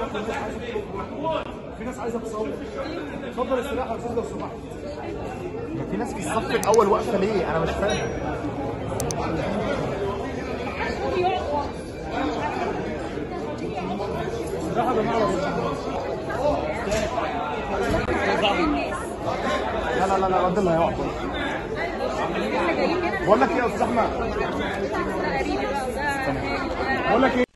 في ناس عايزه تصور اتفضل استراحه يا استاذ لو سمحت في ناس في الصف الاول واقفه ليه انا مش فاهم استراحه يا جماعه لو سمحت لا لا لا لا الراجل اللي هيقعد بقول لك ايه يا استاذ احمد قريبي بقى وده بقول لك ايه